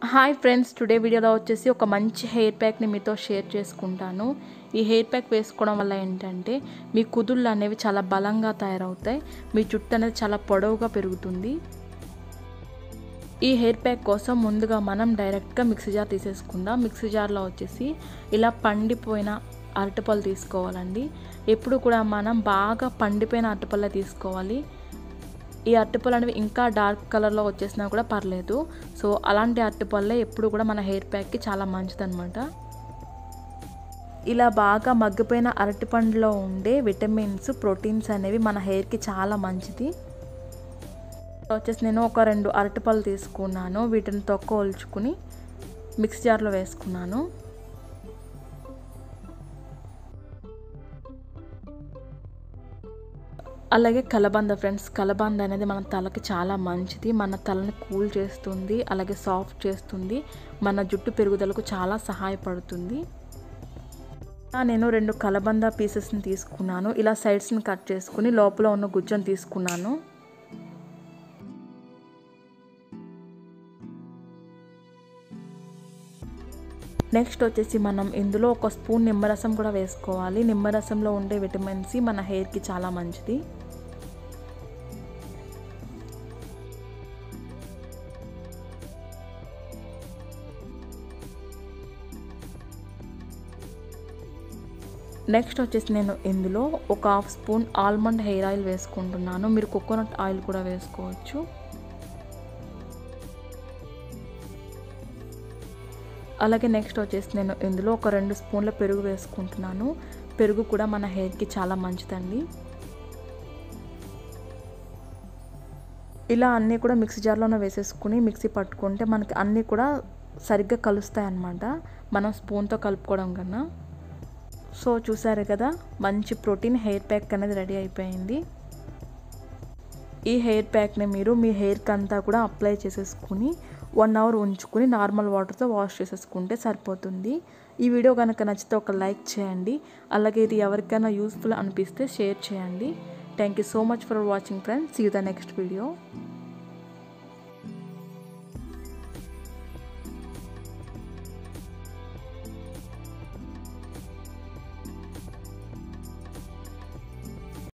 hi friends today వీడియోలో వచ్చేసి ఒక మంచి హెయిర్ ప్యాక్ని మీతో షేర్ చేసుకుంటాను ఈ హెయిర్ ప్యాక్ వేసుకోవడం వల్ల ఏంటంటే మీ కుదుళ్ళు అనేవి చాలా బలంగా తయారవుతాయి మీ జుట్టు అనేది చాలా పొడవుగా పెరుగుతుంది ఈ హెయిర్ ప్యాక్ కోసం ముందుగా మనం డైరెక్ట్గా మిక్సీ జార్ తీసేసుకుందాం మిక్సీ జార్లో వచ్చేసి ఇలా పండిపోయిన అరటిపళ్ళు తీసుకోవాలండి ఎప్పుడు కూడా మనం బాగా పండిపోయిన అరటిపళ్ళే తీసుకోవాలి ఈ అరటిపళ్ళు అనేవి ఇంకా డార్క్ కలర్లో వచ్చేసినా కూడా పర్లేదు సో అలాంటి అరటిపళ్ళే ఎప్పుడు కూడా మన హెయిర్ ప్యాక్కి చాలా మంచిదన్నమాట ఇలా బాగా మగ్గిపోయిన అరటిపండులో ఉండే విటమిన్స్ ప్రోటీన్స్ అనేవి మన హెయిర్కి చాలా మంచిది వచ్చేసి నేను ఒక రెండు అరటిపళ్ళు తీసుకున్నాను వీటిని తొక్క ఒలుచుకుని మిక్స్ జార్లో వేసుకున్నాను అలాగే కలబంద ఫ్రెండ్స్ కలబంద అనేది మన తలకి చాలా మంచిది మన తలని కూల్ చేస్తుంది అలాగే సాఫ్ట్ చేస్తుంది మన జుట్టు పెరుగుదలకు చాలా సహాయపడుతుంది నేను రెండు కలబంద పీసెస్ని తీసుకున్నాను ఇలా సైడ్స్ని కట్ చేసుకుని లోపల ఉన్న గుజ్జను తీసుకున్నాను నెక్స్ట్ వచ్చేసి మనం ఇందులో ఒక స్పూన్ నిమ్మరసం కూడా వేసుకోవాలి నిమ్మరసంలో ఉండే విటమిన్ సి మన హెయిర్కి చాలా మంచిది నెక్స్ట్ వచ్చేసి నేను ఇందులో ఒక half spoon almond hair oil వేసుకుంటున్నాను మీరు కోకోనట్ ఆయిల్ కూడా వేసుకోవచ్చు అలాగే నెక్స్ట్ వచ్చేసి నేను ఇందులో ఒక రెండు స్పూన్ల పెరుగు వేసుకుంటున్నాను పెరుగు కూడా మన హెయిర్కి చాలా మంచిదండి ఇలా అన్నీ కూడా మిక్సీ జార్లోనే వేసేసుకుని మిక్సీ పట్టుకుంటే మనకి అన్నీ కూడా సరిగ్గా కలుస్తాయి అన్నమాట మనం స్పూన్తో కలుపుకోవడం కన్నా సో చూసారు కదా మంచి ప్రోటీన్ హెయిర్ ప్యాక్ అనేది రెడీ అయిపోయింది ఈ హెయిర్ ప్యాక్ని మీరు మీ హెయిర్కి అంతా కూడా అప్లై చేసేసుకుని వన్ అవర్ ఉంచుకుని నార్మల్ వాటర్తో వాష్ చేసేసుకుంటే సరిపోతుంది ఈ వీడియో కనుక నచ్చితే ఒక లైక్ చేయండి అలాగే ఇది ఎవరికైనా యూస్ఫుల్ అనిపిస్తే షేర్ చేయండి thank you so much for watching friends see you the next video